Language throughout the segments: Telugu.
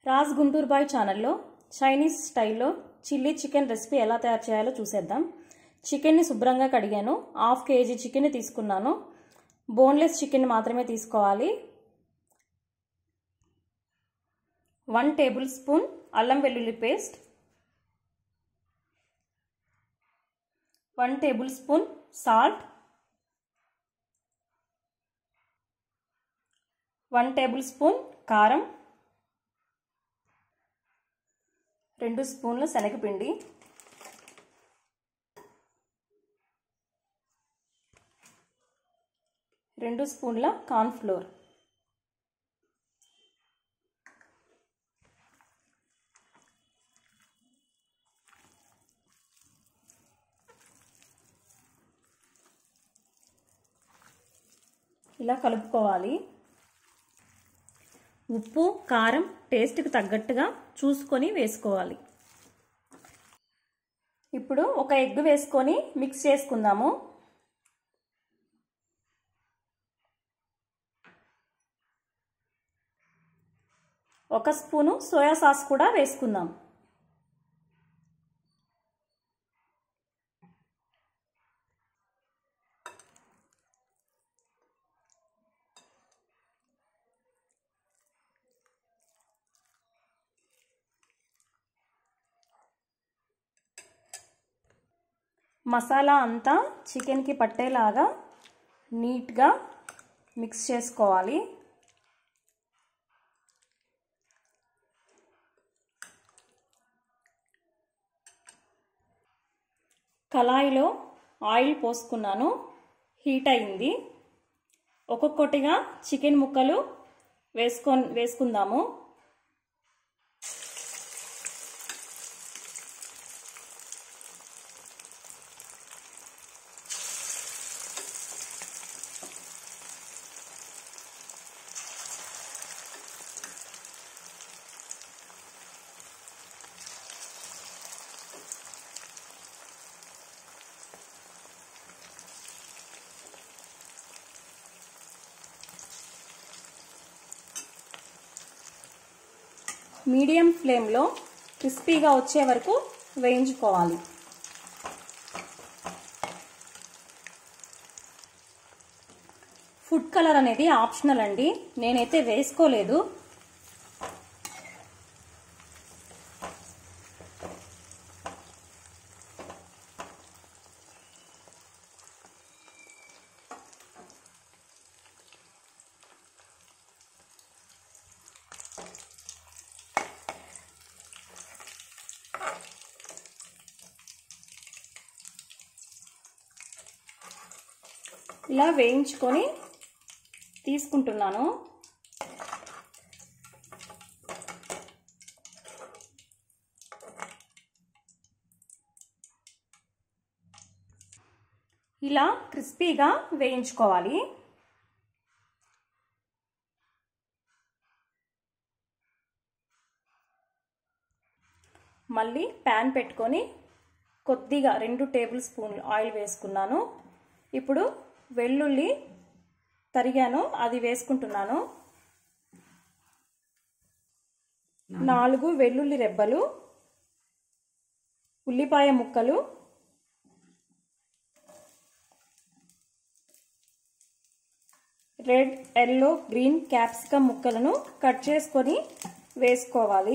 రాజ్ గుంటూరు బాయ్ ఛానల్లో చైనీస్ స్టైల్లో చిల్లీ చికెన్ రెసిపీ ఎలా తయారు చేయాలో చూసేద్దాం చికెన్ని శుభ్రంగా కడిగాను హాఫ్ కేజీ చికెన్ తీసుకున్నాను బోన్లెస్ చికెన్ మాత్రమే తీసుకోవాలి వన్ టేబుల్ స్పూన్ అల్లం వెల్లుల్లి paste one tablespoon salt one tablespoon కారం రెండు స్పూన్ల శనగపిండి రెండు స్పూన్ల కార్న్ఫ్లోర్ ఇలా కలుపుకోవాలి ఉప్పు కారం టేస్ట్కి తగ్గట్టుగా చూసుకొని వేసుకోవాలి ఇప్పుడు ఒక ఎగ్ వేసుకొని మిక్స్ చేసుకుందాము ఒక స్పూను సోయా సాస్ కూడా వేసుకుందాం మసాలా అంతా చికెన్కి పట్టేలాగా నీట్గా మిక్స్ చేసుకోవాలి కళాయిలో ఆయిల్ పోసుకున్నాను హీట్ అయింది ఒక్కొక్కటిగా చికెన్ ముక్కలు వేసుకో వేసుకుందాము మీడియం ఫ్లేమ్లో క్రిస్పీగా వచ్చే వరకు వేయించుకోవాలి ఫుడ్ కలర్ అనేది ఆప్షనల్ అండి నేనైతే వేసుకోలేదు ఇలా వేయించుకొని తీసుకుంటున్నాను ఇలా క్రిస్పీగా వేయించుకోవాలి మళ్ళీ ప్యాన్ పెట్టుకొని కొద్దిగా రెండు టేబుల్ స్పూన్లు ఆయిల్ వేసుకున్నాను ఇప్పుడు వెల్లుల్లి తరిగాను అది వేసుకుంటున్నాను నాలుగు వెల్లుల్లి రెబ్బలు ఉల్లిపాయ ముక్కలు రెడ్ ఎల్లో గ్రీన్ క్యాప్సికమ్ ముక్కలను కట్ చేసుకొని వేసుకోవాలి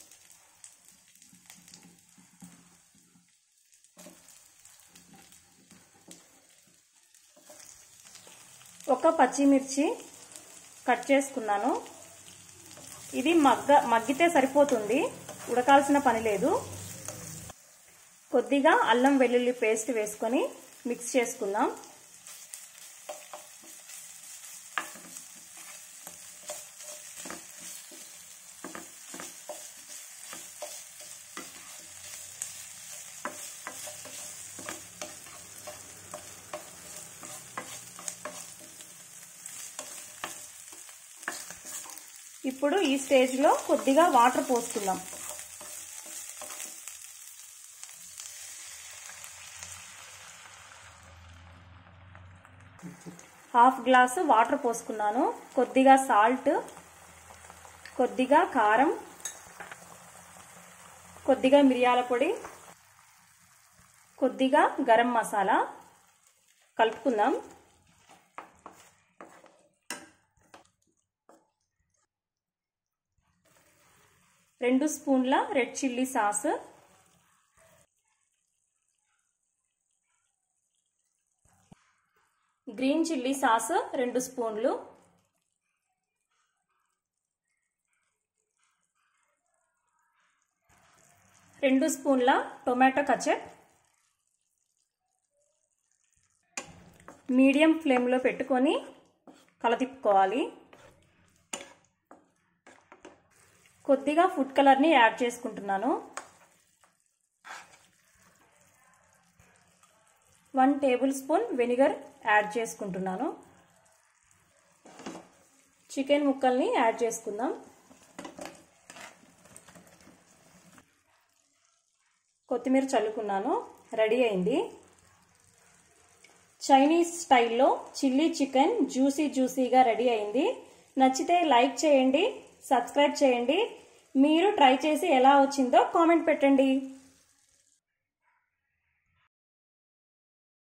ఒక పచ్చిమిర్చి కట్ చేసుకున్నాను ఇది మగ్గ మగ్గితే సరిపోతుంది ఉడకాల్సిన పని లేదు కొద్దిగా అల్లం వెల్లుల్లి పేస్ట్ వేసుకొని మిక్స్ చేసుకుందాం ఇప్పుడు ఈ స్టేజ్లో కొద్దిగా వాటర్ పోసుకుందాం హాఫ్ గ్లాసు వాటర్ పోసుకున్నాను కొద్దిగా సాల్ట్ కొద్దిగా కారం కొద్దిగా మిరియాల పొడి కొద్దిగా గరం మసాలా కలుపుకుందాం రెండు స్పూన్ల red chilli sauce green chilli sauce రెండు స్పూన్లు రెండు స్పూన్ల టొమాటో కచప్ మీడియం ఫ్లేమ్లో పెట్టుకొని కలతిప్పుకోవాలి కొద్దిగా ఫుడ్ కలర్ని యాడ్ చేసుకుంటున్నాను one tablespoon vinegar add చేసుకుంటున్నాను చికెన్ ముక్కల్ని యాడ్ చేసుకుందాం కొత్తిమీర చల్లుకున్నాను రెడీ అయింది చైనీస్ స్టైల్లో చిల్లీ చికెన్ జ్యూసీ జ్యూసీగా రెడీ అయింది నచ్చితే లైక్ చేయండి సబ్స్క్రైబ్ చేయండి మీరు ట్రై చేసి ఎలా వచ్చిందో కామెంట్ పెట్టండి